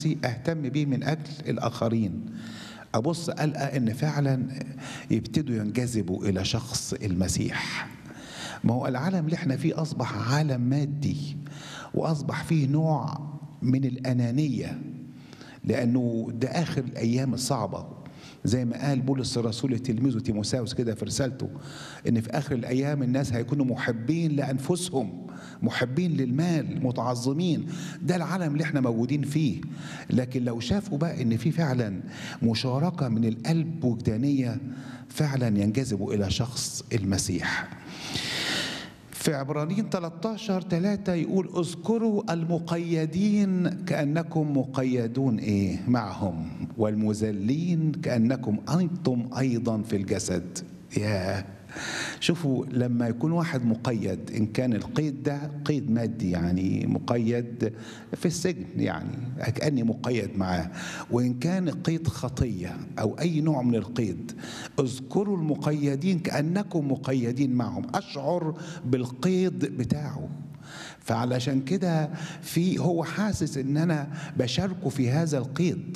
اهتم بيه من اجل الاخرين ابص القى ان فعلا يبتدوا ينجذبوا الى شخص المسيح ما هو العالم اللي احنا فيه اصبح عالم مادي واصبح فيه نوع من الانانيه لانه ده اخر الايام الصعبه زي ما قال بولس الرسول لتلميذه تيموساوس كده في رسالته ان في اخر الايام الناس هيكونوا محبين لانفسهم محبين للمال متعظمين ده العالم اللي احنا موجودين فيه لكن لو شافوا بقى ان في فعلا مشاركه من القلب وجدانيه فعلا ينجذبوا الى شخص المسيح في عبرانيين 13 3 يقول اذكروا المقيدين كأنكم مقيدون ايه معهم والمذلين كأنكم أنتم أيضا في الجسد يا شوفوا لما يكون واحد مقيد ان كان القيد ده قيد مادي يعني مقيد في السجن يعني كاني مقيد معاه وان كان قيد خطيه او اي نوع من القيد اذكروا المقيدين كانكم مقيدين معهم اشعر بالقيد بتاعه فعلشان كده في هو حاسس ان انا بشاركه في هذا القيد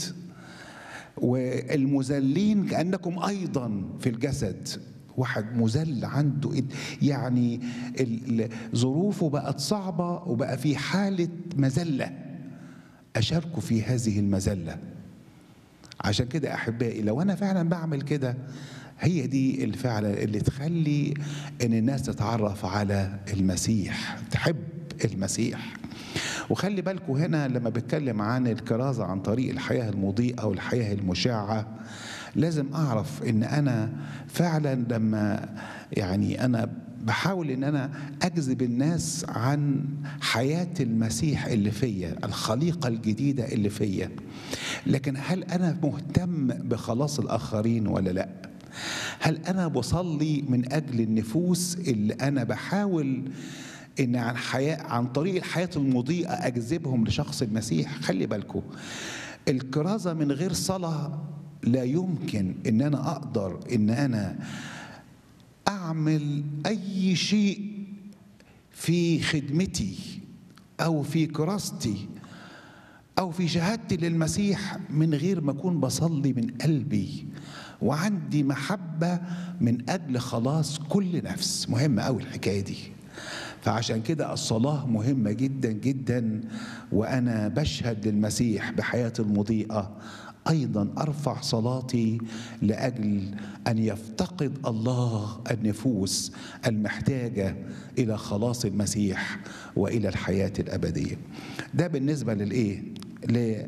والمذلين كانكم ايضا في الجسد واحد مذل عنده يعني ظروفه بقت صعبة وبقى في حالة مذلة أشاركه في هذه المذلة عشان كده أحبائي لو أنا فعلا بعمل كده هي دي الفعلة اللي تخلي إن الناس تتعرف على المسيح تحب المسيح وخلي بالكم هنا لما بتكلم عن الكرازة عن طريق الحياة المضيئة والحياة المشعة لازم اعرف ان انا فعلا لما يعني انا بحاول ان انا اجذب الناس عن حياه المسيح اللي فيا الخليقه الجديده اللي فيا لكن هل انا مهتم بخلاص الاخرين ولا لا هل انا بصلي من اجل النفوس اللي انا بحاول ان عن حياه عن طريق الحياه المضيئه اجذبهم لشخص المسيح خلي بالكم الكرازه من غير صلاه لا يمكن ان انا اقدر ان انا اعمل اي شيء في خدمتي او في كراستي او في شهادتي للمسيح من غير ما اكون بصلي من قلبي وعندي محبه من اجل خلاص كل نفس مهمه قوي الحكايه دي فعشان كده الصلاه مهمه جدا جدا وانا بشهد للمسيح بحياتي المضيئه ايضا ارفع صلاتي لاجل ان يفتقد الله النفوس المحتاجه الى خلاص المسيح والى الحياه الابديه ده بالنسبه للايه ل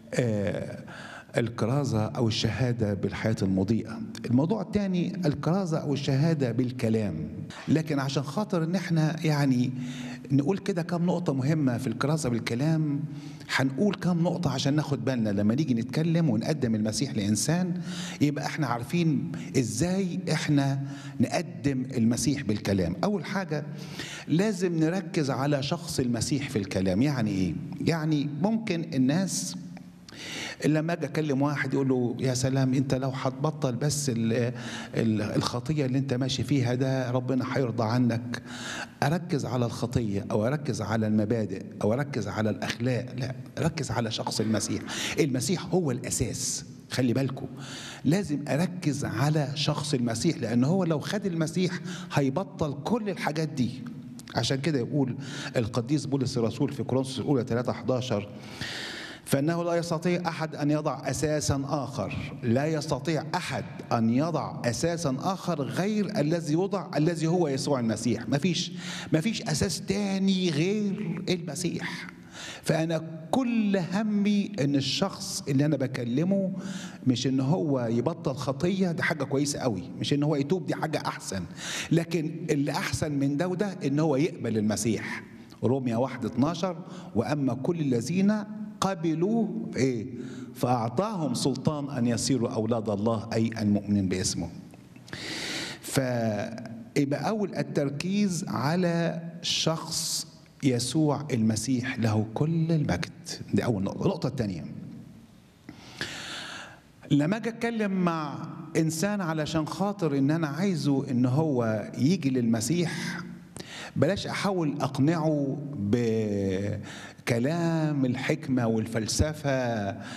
الكرازة أو الشهادة بالحياة المضيئة الموضوع الثاني الكرازة أو الشهادة بالكلام لكن عشان خاطر إن احنا يعني نقول كده كم نقطة مهمة في الكرازة بالكلام هنقول كم نقطة عشان ناخد بالنا لما نيجي نتكلم ونقدم المسيح لإنسان يبقى احنا عارفين ازاي احنا نقدم المسيح بالكلام أول حاجة لازم نركز على شخص المسيح في الكلام يعني ايه؟ يعني ممكن الناس لما اجي اكلم واحد يقول له يا سلام انت لو هتبطل بس الخطيه اللي انت ماشي فيها ده ربنا هيرضى عنك اركز على الخطيه او اركز على المبادئ او اركز على الاخلاق لا ركز على شخص المسيح المسيح هو الاساس خلي بالكم لازم اركز على شخص المسيح لان هو لو خد المسيح هيبطل كل الحاجات دي عشان كده يقول القديس بولس الرسول في كورنثوس الاولى 3 11 فانه لا يستطيع احد ان يضع اساسا اخر لا يستطيع احد ان يضع اساسا اخر غير الذي وضع الذي هو يسوع المسيح ما فيش ما فيش اساس تاني غير المسيح فانا كل همي ان الشخص اللي انا بكلمه مش ان هو يبطل خطيه دي حاجه كويسه قوي مش ان هو يتوب دي حاجه احسن لكن اللي احسن من ده وده ان هو يقبل المسيح روميا 1 12 واما كل الذين قبلوا ايه فاعطاهم سلطان ان يصيروا اولاد الله اي المؤمنين باسمه فيبقى اول التركيز على شخص يسوع المسيح له كل المجد دي اول نقطه النقطه الثانيه لما اجي اتكلم مع انسان علشان خاطر ان انا عايزه ان هو يجي للمسيح بلاش احاول اقنعه بكلام الحكمه والفلسفه